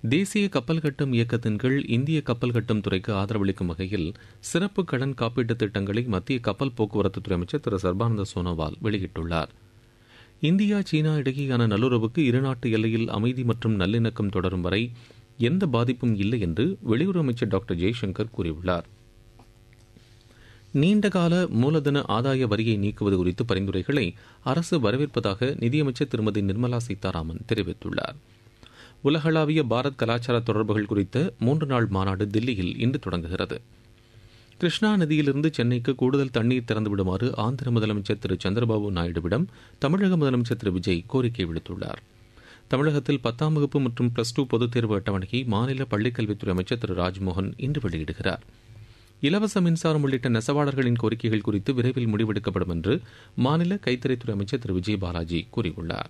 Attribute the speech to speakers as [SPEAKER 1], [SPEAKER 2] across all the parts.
[SPEAKER 1] தேசிய கப்பல் கட்டும் இயக்கத்தின் கீழ் இந்திய கப்பல் கட்டும் துறைக்கு ஆதரவளிக்கும் வகையில் சிறப்பு கடன் காப்பீட்டு திட்டங்களை மத்திய கப்பல் போக்குவரத்துத்துறை அமைச்சர் திரு சர்பானந்த சோனோவால் வெளியிட்டுள்ளார் இந்தியா சீனா இடையேயான நல்லுறவுக்கு இருநாட்டு எல்லையில் அமைதி மற்றும் நல்லிணக்கம் தொடரும் வரை எந்த பாதிப்பும் இல்லை என்று வெளியுறவு அமைச்சர் டாக்டர் ஜெய்சங்கர் கூறியுள்ளார் நீண்டகால மூலதன ஆதாய வரியை நீக்குவது குறித்து பரிந்துரைகளை அரசு வரவேற்பதாக நிதியமைச்சர் திருமதி நிர்மலா சீதாராமன் தெரிவித்துள்ளார் உலகளாவிய பாரத் கலாச்சார தொடர்புகள் குறித்த மூன்று நாள் மாநாடு தில்லியில் இன்று தொடங்குகிறது கிருஷ்ணா நதியிலிருந்து சென்னைக்கு கூடுதல் தண்ணீர் திறந்துவிடுமாறு ஆந்திர முதலமைச்சர் திரு சந்திரபாபு நாயுடுவிடம் தமிழக முதலமைச்சர் திரு விஜய் கோரிக்கை விடுத்துள்ளார் தமிழகத்தில் பத்தாம் வகுப்பு மற்றும் பிளஸ் டூ பொதுத் தேர்வு அட்டவணையை மாநில பள்ளிக்கல்வித்துறை அமைச்சர் திரு ராஜ்மோகன் இன்று வெளியிடுகிறார் இலவச மின்சாரம் உள்ளிட்ட நெசவாளர்களின் கோரிக்கைகள் குறித்து விரைவில் முடிவெடுக்கப்படும் என்று மாநில கைத்தறித்துறை அமைச்சர் திரு விஜய் பாலாஜி கூறியுள்ளார்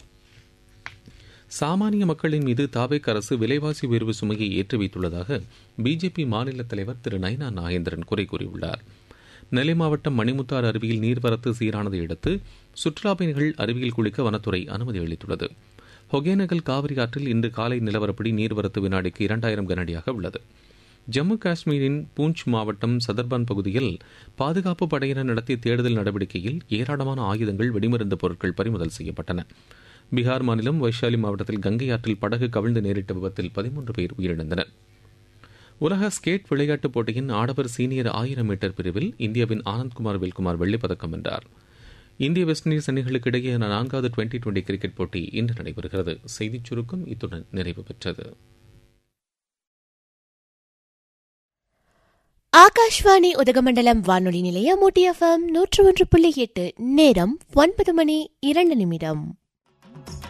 [SPEAKER 1] சாமானிய மக்களின் மீது தாவேக் அரசு விலைவாசி உயர்வு சுமையை ஏற்றி வைத்துள்ளதாக பிஜேபி மாநில தலைவர் திரு நைனா நாகேந்திரன் குறை கூறியுள்ளார் நெல்லை மாவட்டம் மணிமுத்தாறு அருவியில் நீர்வரத்து சீரானதை அடுத்து சுற்றுலாப் பயணிகள் அருவியில் குளிக்க வனத்துறை அனுமதி அளித்துள்ளது ஒகேனகல் காவிரி ஆற்றில் இன்று காலை நிலவரப்படி நீர்வரத்து வினாடிக்கு இரண்டாயிரம் கனடியாக உள்ளது ஜம்மு காஷ்மீரின் பூஞ்ச் மாவட்டம் சதர்பான் பகுதியில் பாதுகாப்பு படையினர் நடத்திய தேடுதல் நடவடிக்கையில் ஏராளமான ஆயுதங்கள் வெடிமருந்து பொருட்கள் பறிமுதல் செய்யப்பட்டன பீகார் மாநிலம் வைஷாலி மாவட்டத்தில் கங்கை ஆற்றில் படகு கவிழ்ந்து நேரிட்ட விபத்தில் பதிமூன்று பேர் உயிரிழந்தனர் உலக ஸ்கேட் விளையாட்டுப் போட்டியின் ஆடவர் சீனியர் ஆயிரம் மீட்டர் பிரிவில் இந்தியாவின் ஆனந்த்குமார் வெல்குமார் வெள்ளிப்பதக்கம் வென்றார் இந்திய வெஸ்ட் இண்டீஸ் அணிகளுக்கு இடையேயான நான்காவது டுவெண்டி டுவெண்டி கிரிக்கெட் போட்டி இன்று நடைபெறுகிறது செய்திச் சுருக்கம் இத்துடன் நிறைவு பெற்றது
[SPEAKER 2] ஆகாஷ்வாணி உதகமண்டலம் வானொலி நிலையம் ஊட்டிஎஃப்எம் நூற்று ஒன்று புள்ளி எட்டு நேரம் ஒன்பது மணி இரண்டு நிமிடம்